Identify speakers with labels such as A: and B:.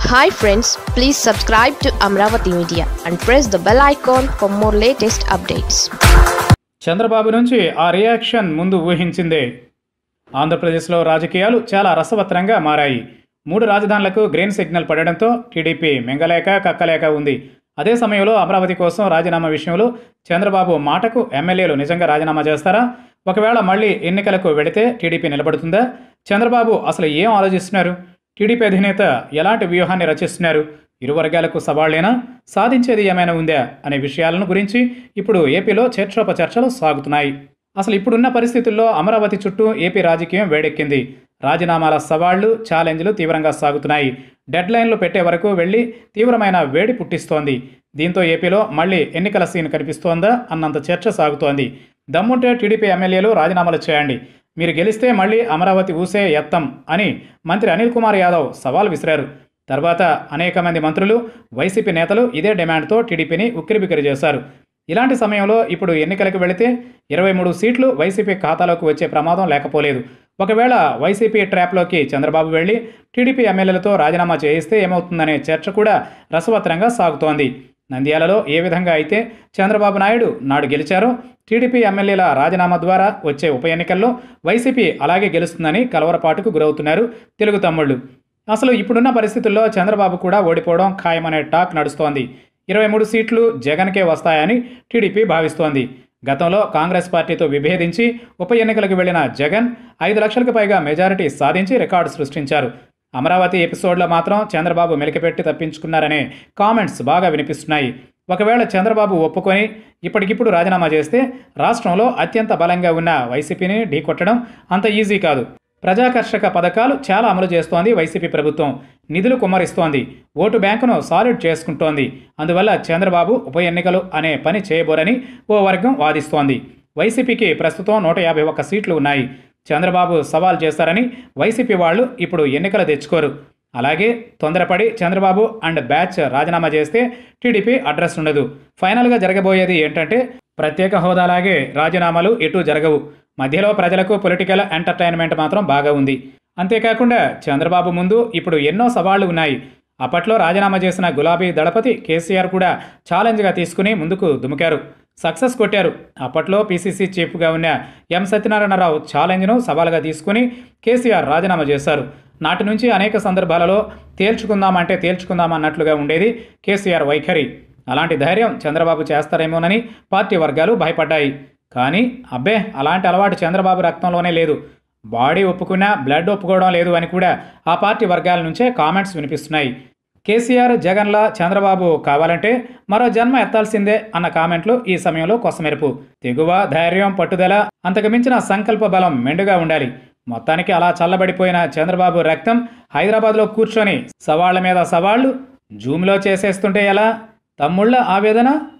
A: hi friends please subscribe to Amaravati media and press the bell icon for more latest updates
B: Chandrababu నుంచి ఆ reaction ముందు ఊహించిందే ఆంధ్రప్రదేశ్లో రాజకీయాలు చాలా రసవత్తరంగా మారాయి మూడు రాజధానులకు గ్రీన్ సిగ్నల్ పడడంతో టీడీపీ మెంగలేక కక్కలేక ఉంది అదే సమయంలో అమరావతి కోసం రాజీనామా విషయంలో చంద్రబాబు మాటకు ఎమ్మెల్యేలు నిజంగా రాజీనామా చేస్తారా ఒకవేళ మళ్ళీ ఎన్నికలకు వెళితే టీడీపీ నిలబడుతుందా చంద్రబాబు అసలు ఏం ఆలోచిస్తున్నారు టీడీపీ అధినేత ఎలాంటి వ్యూహాన్ని రచిస్తున్నారు ఇరు వర్గాలకు సవాళ్లేనా సాధించేది ఏమైనా ఉందా అనే విషయాలను గురించి ఇప్పుడు ఏపీలో చర్చోపచర్చలు సాగుతున్నాయి అసలు ఇప్పుడున్న పరిస్థితుల్లో అమరావతి చుట్టూ ఏపీ రాజకీయం వేడెక్కింది రాజీనామాల సవాళ్లు ఛాలెంజ్లు తీవ్రంగా సాగుతున్నాయి డెడ్ లైన్లు పెట్టే వరకు వెళ్లి తీవ్రమైన వేడి పుట్టిస్తోంది దీంతో ఏపీలో మళ్ళీ ఎన్నికల సీన్ కనిపిస్తోందా అన్నంత చర్చ సాగుతోంది దమ్ముంటే టీడీపీ ఎమ్మెల్యేలు రాజీనామాలు చేయండి మీరు గెలిస్తే మళ్ళీ అమరావతి ఊసే ఎత్తం అని మంత్రి అనిల్ కుమార్ యాదవ్ సవాల్ విసిరారు తర్వాత అనేక మంది మంత్రులు వైసీపీ నేతలు ఇదే డిమాండ్తో టీడీపీని ఉక్కిరిబిక్కిరి చేశారు ఇలాంటి సమయంలో ఇప్పుడు ఎన్నికలకు వెళితే ఇరవై మూడు సీట్లు వైసీపీ ఖాతాలోకి వచ్చే ప్రమాదం లేకపోలేదు ఒకవేళ వైసీపీ ట్రాప్లోకి చంద్రబాబు వెళ్లి టీడీపీ ఎమ్మెల్యేలతో రాజీనామా చేయిస్తే ఏమవుతుందనే చర్చ కూడా రసవత్తరంగా సాగుతోంది నంద్యాలలో ఏ విధంగా అయితే చంద్రబాబు నాయుడు నాడు గెలిచారో టీడీపీ ఎమ్మెల్యేల రాజీనామా ద్వారా వచ్చే ఉప ఎన్నికల్లో వైసీపీ అలాగే గెలుస్తుందని కలవరపాటుకు గురవుతున్నారు తెలుగు తమ్ముళ్ళు అసలు ఇప్పుడున్న పరిస్థితుల్లో చంద్రబాబు కూడా ఓడిపోవడం ఖాయమనే టాక్ నడుస్తోంది ఇరవై మూడు సీట్లు జగన్కే వస్తాయని టీడీపీ భావిస్తోంది గతంలో కాంగ్రెస్ పార్టీతో విభేదించి ఉప ఎన్నికలకు వెళ్లిన జగన్ ఐదు లక్షలకు పైగా మెజారిటీ సాధించి రికార్డు సృష్టించారు అమరావతి ఎపిసోడ్లో మాత్రం చంద్రబాబు మెలికపెట్టి తప్పించుకున్నారనే కామెంట్స్ బాగా వినిపిస్తున్నాయి ఒకవేళ చంద్రబాబు ఒప్పుకొని ఇప్పటికిప్పుడు రాజీనామా చేస్తే రాష్ట్రంలో అత్యంత బలంగా ఉన్న వైసీపీని ఢీకొట్టడం అంత ఈజీ కాదు ప్రజాకర్షక పథకాలు చాలా అమలు చేస్తోంది వైసీపీ ప్రభుత్వం నిధులు కుమ్మరిస్తోంది ఓటు బ్యాంకును సాలిడ్ చేసుకుంటోంది అందువల్ల చంద్రబాబు ఉప ఎన్నికలు అనే పని చేయబోరని ఓ వర్గం వాదిస్తోంది వైసీపీకి ప్రస్తుతం నూట యాభై ఒక్క సీట్లు ఉన్నాయి చంద్రబాబు సవాల్ చేస్తారని వైసీపీ వాళ్ళు ఇప్పుడు ఎన్నికలు తెచ్చుకోరు అలాగే తొందరపడి చంద్రబాబు అండ్ బ్యాచ్ రాజీనామా చేస్తే టీడీపీ అడ్రస్ ఉండదు ఫైనల్గా జరగబోయేది ఏంటంటే ప్రత్యేక హోదాలాగే రాజీనామాలు ఎటు జరగవు మధ్యలో ప్రజలకు పొలిటికల్ ఎంటర్టైన్మెంట్ మాత్రం బాగా ఉంది అంతేకాకుండా చంద్రబాబు ముందు ఇప్పుడు ఎన్నో సవాళ్లు ఉన్నాయి అప్పట్లో రాజీనామా చేసిన గులాబీ దళపతి కేసీఆర్ కూడా ఛాలెంజ్గా తీసుకుని ముందుకు దుమికారు సక్సెస్ కొట్టారు అప్పట్లో పీసీసీ చీఫ్గా ఉన్న ఎం సత్యనారాయణరావు ఛాలెంజ్ను సవాలుగా తీసుకుని కేసీఆర్ రాజీనామా చేశారు నాటి నుంచి అనేక సందర్భాలలో తేల్చుకుందామంటే తేల్చుకుందాం అన్నట్లుగా ఉండేది కేసీఆర్ వైఖరి అలాంటి ధైర్యం చంద్రబాబు చేస్తారేమోనని పార్టీ వర్గాలు భయపడ్డాయి కానీ అబ్బే అలాంటి అలవాటు చంద్రబాబు రక్తంలోనే లేదు బాడీ ఒప్పుకున్నా బ్లడ్ ఒప్పుకోవడం లేదు అని కూడా ఆ పార్టీ వర్గాల నుంచే కామెంట్స్ వినిపిస్తున్నాయి కేసీఆర్ జగన్లా చంద్రబాబు కావాలంటే మరో జన్మ ఎత్తాల్సిందే అన్న కామెంట్లు ఈ సమయంలో కొసమెరుపు తెగువ ధైర్యం పట్టుదల అంతకుమించిన సంకల్ప బలం మెండుగా ఉండాలి మొత్తానికి అలా చల్లబడిపోయిన చంద్రబాబు రక్తం హైదరాబాద్లో కూర్చొని సవాళ్ల మీద సవాళ్లు జూమ్లో చేసేస్తుంటే ఎలా తమ్ముళ్ళ ఆవేదన